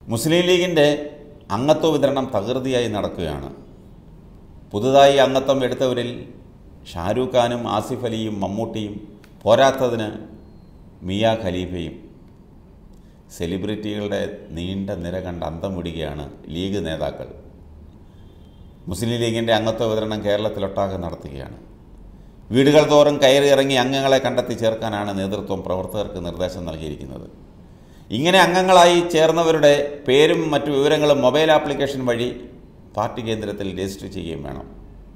മുസ്ലിം ലീഗിൻ്റെ അംഗത്വ വിതരണം തകൃതിയായി നടക്കുകയാണ് പുതുതായി അംഗത്വം എടുത്തവരിൽ ഷാരൂഖ് ഖാനും ആസിഫ് അലിയും മമ്മൂട്ടിയും പോരാത്തതിന് മിയ ഖലീഫയും സെലിബ്രിറ്റികളുടെ നീണ്ട നിര കണ്ട് അന്തം വിടുകയാണ് ലീഗ് നേതാക്കൾ മുസ്ലിം ലീഗിൻ്റെ അംഗത്വ വിതരണം കേരളത്തിലൊട്ടാകെ നടത്തുകയാണ് വീടുകൾ തോറും കയറി ഇറങ്ങി അംഗങ്ങളെ കണ്ടെത്തി ചേർക്കാനാണ് നേതൃത്വം പ്രവർത്തകർക്ക് നിർദ്ദേശം നൽകിയിരിക്കുന്നത് ഇങ്ങനെ അംഗങ്ങളായി ചേർന്നവരുടെ പേരും മറ്റു വിവരങ്ങളും മൊബൈൽ ആപ്ലിക്കേഷൻ വഴി പാർട്ടി കേന്ദ്രത്തിൽ രജിസ്റ്റർ ചെയ്യുകയും വേണം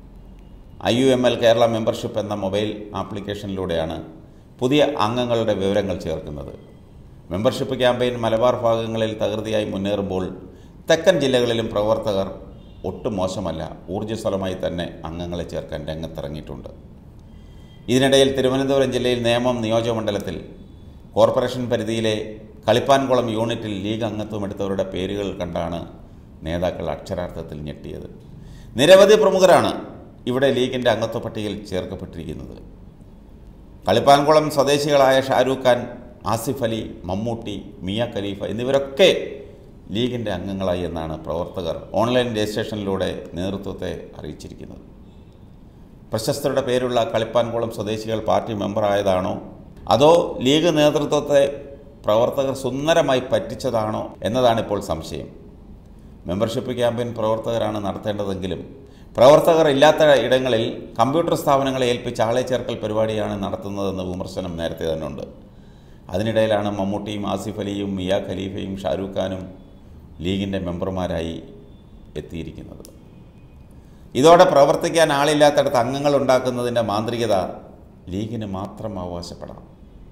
I U M L Kerala membership എന്ന മൊബൈൽ ആപ്ലിക്കേഷനിലൂടെയാണ് പുതിയ അംഗങ്ങളുടെ വിവരങ്ങൾ ചേർക്കുന്നത് മെമ്പർഷിപ്പ് ക്യാമ്പയിൻ മലബാർ ഭാഗങ്ങളിൽ തകൃതിയായി മുന്നേറുമ്പോൾ തെക്കൻ ജില്ലകളിലും പ്രവർത്തകർ ഒട്ടും മോശമല്ല ഊർജ്ജസ്വലമായി തന്നെ അംഗങ്ങളെ ചേർക്കാൻ രംഗത്തിറങ്ങിയിട്ടുണ്ട് ഇതിനിടയിൽ തിരുവനന്തപുരം ജില്ലയിൽ നേമം നിയോജകമണ്ഡലത്തിൽ കോർപ്പറേഷൻ പരിധിയിലെ കളിപ്പാൻകുളം യൂണിറ്റിൽ ലീഗ് അംഗത്വം എടുത്തവരുടെ പേരുകൾ കണ്ടാണ് നേതാക്കൾ അക്ഷരാർത്ഥത്തിൽ ഞെട്ടിയത് നിരവധി പ്രമുഖരാണ് ഇവിടെ ലീഗിൻ്റെ അംഗത്വ പട്ടികയിൽ ചേർക്കപ്പെട്ടിരിക്കുന്നത് കളിപ്പാൻകുളം സ്വദേശികളായ ഷാരൂഖ് ഖാൻ ആസിഫ് അലി മമ്മൂട്ടി മിയ ഖലീഫ എന്നിവരൊക്കെ ലീഗിൻ്റെ അംഗങ്ങളായി എന്നാണ് പ്രവർത്തകർ ഓൺലൈൻ രജിസ്ട്രേഷനിലൂടെ നേതൃത്വത്തെ അറിയിച്ചിരിക്കുന്നത് പ്രശസ്തരുടെ പേരുള്ള കളിപ്പാൻകുളം സ്വദേശികൾ പാർട്ടി മെമ്പറായതാണോ അതോ ലീഗ് നേതൃത്വത്തെ പ്രവർത്തകർ സുന്ദരമായി പറ്റിച്ചതാണോ എന്നതാണിപ്പോൾ സംശയം മെമ്പർഷിപ്പ് ക്യാമ്പയിൻ പ്രവർത്തകരാണ് നടത്തേണ്ടതെങ്കിലും പ്രവർത്തകർ ഇല്ലാത്ത ഇടങ്ങളിൽ കമ്പ്യൂട്ടർ സ്ഥാപനങ്ങളെ ഏൽപ്പിച്ച് ആളെ ചേർക്കൽ പരിപാടിയാണ് നടത്തുന്നതെന്ന വിമർശനം നേരത്തെ തന്നെ ഉണ്ട് അതിനിടയിലാണ് മമ്മൂട്ടിയും ആസിഫ് അലിയും മിയ ഖലീഫയും ഷാരൂഖ് ഖാനും ലീഗിൻ്റെ മെമ്പർമാരായി എത്തിയിരിക്കുന്നത് ഇതോടെ പ്രവർത്തിക്കാൻ ആളില്ലാത്തടത്ത് അംഗങ്ങൾ ഉണ്ടാക്കുന്നതിൻ്റെ മാന്ത്രികത ലീഗിന് മാത്രം അവകാശപ്പെടാം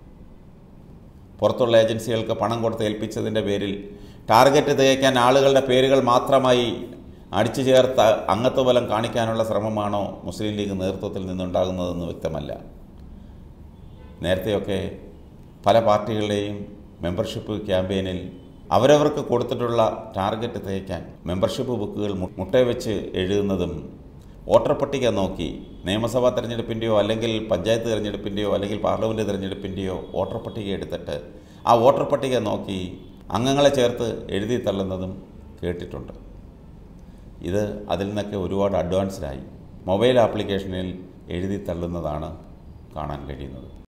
പുറത്തുള്ള ഏജൻസികൾക്ക് പണം കൊടുത്ത് ഏൽപ്പിച്ചതിൻ്റെ പേരിൽ ടാർഗറ്റ് തികയ്ക്കാൻ ആളുകളുടെ പേരുകൾ മാത്രമായി അടിച്ചു ചേർത്ത അംഗത്വ ബലം കാണിക്കാനുള്ള ശ്രമമാണോ മുസ്ലിം ലീഗ് നേതൃത്വത്തിൽ നിന്നുണ്ടാകുന്നതെന്ന് വ്യക്തമല്ല നേരത്തെയൊക്കെ പല പാർട്ടികളുടെയും മെമ്പർഷിപ്പ് ക്യാമ്പയിനിൽ അവരവർക്ക് കൊടുത്തിട്ടുള്ള ടാർഗറ്റ് തികയ്ക്കാൻ മെമ്പർഷിപ്പ് ബുക്കുകൾ മു- മുട്ട വെച്ച് എഴുതുന്നതും വോട്ടർ പട്ടിക നോക്കി നിയമസഭാ തെരഞ്ഞെടുപ്പിൻ്റെയോ അല്ലെങ്കിൽ പഞ്ചായത്ത് തിരഞ്ഞെടുപ്പിൻ്റെയോ അല്ലെങ്കിൽ പാർലമെൻറ്റ് തിരഞ്ഞെടുപ്പിൻ്റെയോ വോട്ടർ പട്ടിക എടുത്തിട്ട് ആ വോട്ടർ പട്ടിക നോക്കി അംഗങ്ങളെ ചേർത്ത് എഴുതി തള്ളുന്നതും കേട്ടിട്ടുണ്ട് ഇത് അതിൽ നിന്നൊക്കെ ഒരുപാട് അഡ്വാൻസ്ഡായി മൊബൈൽ ആപ്ലിക്കേഷനിൽ എഴുതി തള്ളുന്നതാണ് കാണാൻ കഴിയുന്നത്